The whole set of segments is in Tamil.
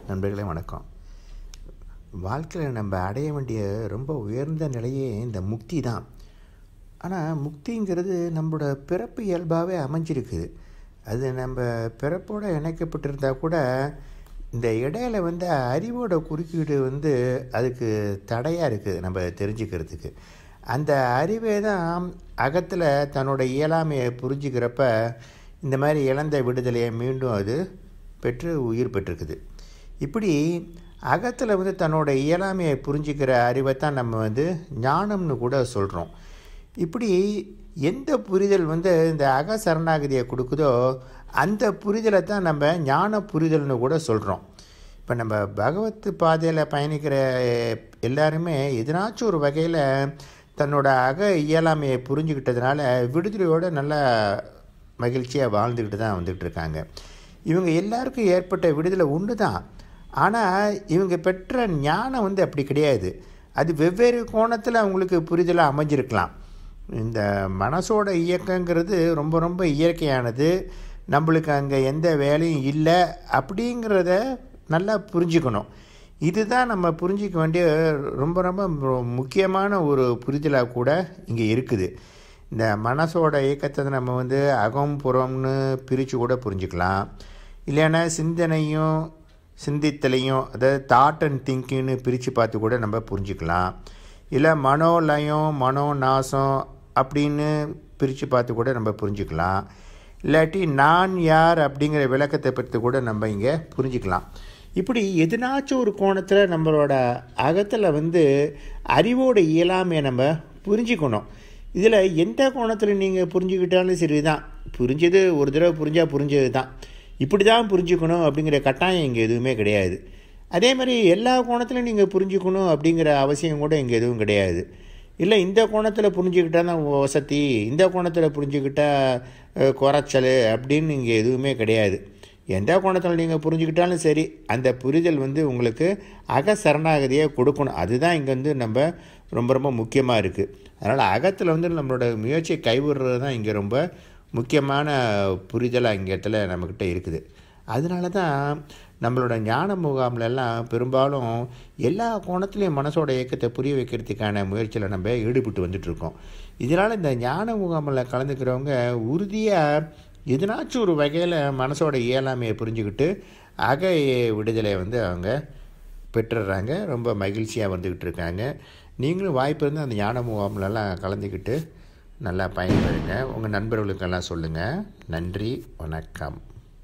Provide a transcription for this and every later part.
நண்பர்களே வணக்கம் வாழ்க்கையில் நம்ம அடைய வேண்டிய ரொம்ப உயர்ந்த நிலையே இந்த முக்தி தான் ஆனால் முக்திங்கிறது நம்மளோட பிறப்பு இயல்பாகவே அமைஞ்சிருக்குது அது நம்ம பிறப்போடு இணைக்கப்பட்டிருந்தால் கூட இந்த இடையில வந்து அறிவோட குறுக்கீடு வந்து அதுக்கு தடையாக இருக்குது நம்ம தெரிஞ்சுக்கிறதுக்கு அந்த அறிவே தான் அகத்தில் தன்னோட இயலாமையை புரிஞ்சுக்கிறப்ப இந்த மாதிரி இழந்த விடுதலையை மீண்டும் அது பெற்று உயிர் பெற்றிருக்குது இப்படி அகத்தில் வந்து தன்னோட இயலாமையை புரிஞ்சுக்கிற அறிவை தான் நம்ம வந்து ஞானம்னு கூட சொல்கிறோம் இப்படி எந்த புரிதல் வந்து இந்த அக சரணாகதியை கொடுக்குதோ அந்த புரிதலை தான் நம்ம ஞான புரிதல்னு கூட சொல்கிறோம் இப்போ நம்ம பகவத் பாதையில் பயணிக்கிற எல்லாருமே எதனாச்சும் ஒரு வகையில் தன்னோட அக இயலாமையை புரிஞ்சுக்கிட்டதுனால விடுதலையோடு நல்லா மகிழ்ச்சியாக வாழ்ந்துக்கிட்டு தான் வந்துக்கிட்டு இருக்காங்க இவங்க எல்லாருக்கும் ஏற்பட்ட விடுதலை ஒன்று தான் ஆனால் இவங்க பெற்ற ஞானம் வந்து அப்படி கிடையாது அது வெவ்வேறு கோணத்தில் அவங்களுக்கு புரிதலாக அமைஞ்சிருக்கலாம் இந்த மனசோட இயக்கங்கிறது ரொம்ப ரொம்ப இயற்கையானது நம்மளுக்கு அங்கே எந்த வேலையும் இல்லை அப்படிங்கிறத நல்லா புரிஞ்சுக்கணும் இதுதான் நம்ம புரிஞ்சிக்க வேண்டிய ரொம்ப ரொம்ப முக்கியமான ஒரு புரிதலாக கூட இங்கே இருக்குது இந்த மனசோட இயக்கத்தை நம்ம வந்து அகம் புறம்னு பிரித்து கூட புரிஞ்சுக்கலாம் இல்லைன்னா சிந்தனையும் சிந்தித்தலையும் அதாவது தாட் அண்ட் திங்கிங்னு பிரித்து பார்த்து கூட நம்ம புரிஞ்சுக்கலாம் இல்லை மனோலயம் மனோ நாசம் அப்படின்னு பிரித்து பார்த்து கூட நம்ம புரிஞ்சுக்கலாம் இல்லாட்டி நான் யார் அப்படிங்கிற விளக்கத்தை பற்றி கூட நம்ம இங்கே புரிஞ்சுக்கலாம் இப்படி எதுனாச்சும் ஒரு கோணத்தில் நம்மளோட அகத்தில் வந்து அறிவோட இயலாமையை நம்ம புரிஞ்சுக்கணும் இதில் எந்த கோணத்தில் நீங்கள் புரிஞ்சுக்கிட்டாலும் சரி தான் புரிஞ்சது ஒரு தடவை புரிஞ்சால் புரிஞ்சது தான் இப்படி தான் புரிஞ்சுக்கணும் அப்படிங்கிற கட்டாயம் இங்கே எதுவுமே கிடையாது அதே மாதிரி எல்லா கோணத்திலும் நீங்கள் புரிஞ்சுக்கணும் அப்படிங்கிற அவசியம் கூட இங்கே எதுவும் கிடையாது இல்லை இந்த கோணத்தில் புரிஞ்சுக்கிட்டால் தான் வசதி இந்த கோணத்தில் புரிஞ்சுக்கிட்டால் குறைச்சல் அப்படின்னு இங்கே எதுவுமே கிடையாது எந்த கோணத்தில் நீங்கள் புரிஞ்சுக்கிட்டாலும் சரி அந்த புரிதல் வந்து உங்களுக்கு அக சரணாகதியை கொடுக்கணும் அதுதான் இங்கே வந்து நம்ம ரொம்ப ரொம்ப முக்கியமாக இருக்குது அதனால் அகத்தில் வந்து நம்மளோட முயற்சியை கைவிடுறது தான் இங்கே ரொம்ப முக்கியமான புரிதலாக இங்கே இடத்துல நம்மக்கிட்ட இருக்குது அதனால தான் நம்மளோட ஞான முகாம்லெல்லாம் பெரும்பாலும் எல்லா கோணத்துலேயும் மனசோட இயக்கத்தை புரிய வைக்கிறதுக்கான முயற்சியில் நம்ம ஈடுபட்டு வந்துட்டுருக்கோம் இதனால் இந்த ஞான முகாமில் கலந்துக்கிறவங்க உறுதியாக எதனாச்சும் ஒரு வகையில் மனசோட இயலாமையை புரிஞ்சுக்கிட்டு அக விடுதலை வந்து அவங்க பெற்றுடுறாங்க ரொம்ப மகிழ்ச்சியாக வந்துக்கிட்டு இருக்காங்க நீங்களும் வாய்ப்பு இருந்து அந்த ஞான முகாம்லலாம் கலந்துக்கிட்டு நல்லா பயன்பெறுங்க உங்கள் நண்பர்களுக்கெல்லாம் சொல்லுங்கள் நன்றி வணக்கம்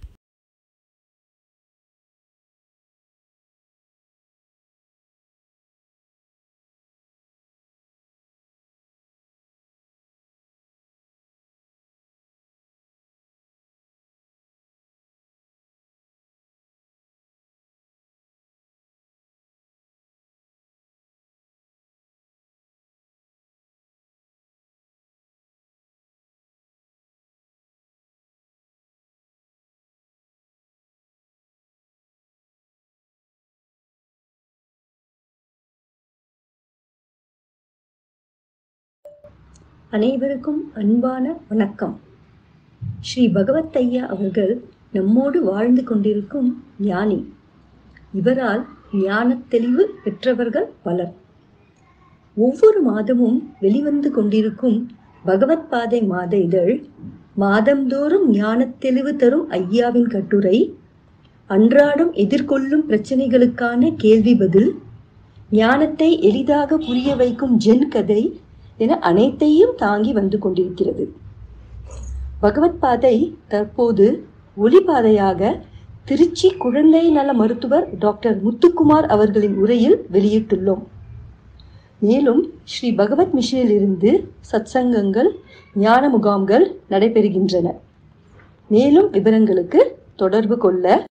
அனைவருக்கும் அன்பான வணக்கம் ஸ்ரீ பகவத் ஐயா அவர்கள் நம்மோடு வாழ்ந்து கொண்டிருக்கும் ஞானி இவரால் ஞானத் தெளிவு பெற்றவர்கள் பலர் ஒவ்வொரு மாதமும் வெளிவந்து கொண்டிருக்கும் பகவத் பாதை மாத இதழ் மாதந்தோறும் ஞானத் தெளிவு தரும் ஐயாவின் கட்டுரை அன்றாடம் எதிர்கொள்ளும் பிரச்சனைகளுக்கான கேள்வி பதில் ஞானத்தை எளிதாக புரிய வைக்கும் ஜென் கதை என அனைத்தையும் தாங்கி வந்து கொண்டிருக்கிறது பகவத் பாதை தற்போது ஒளிபாதையாக திருச்சி குழந்தை நல மருத்துவர் டாக்டர் முத்துக்குமார் அவர்களின் உரையில் வெளியிட்டுள்ளோம் மேலும் ஸ்ரீ பகவத் மிஷனில் இருந்து சத்சங்கங்கள் ஞான முகாம்கள் நடைபெறுகின்றன மேலும் விவரங்களுக்கு தொடர்பு கொள்ள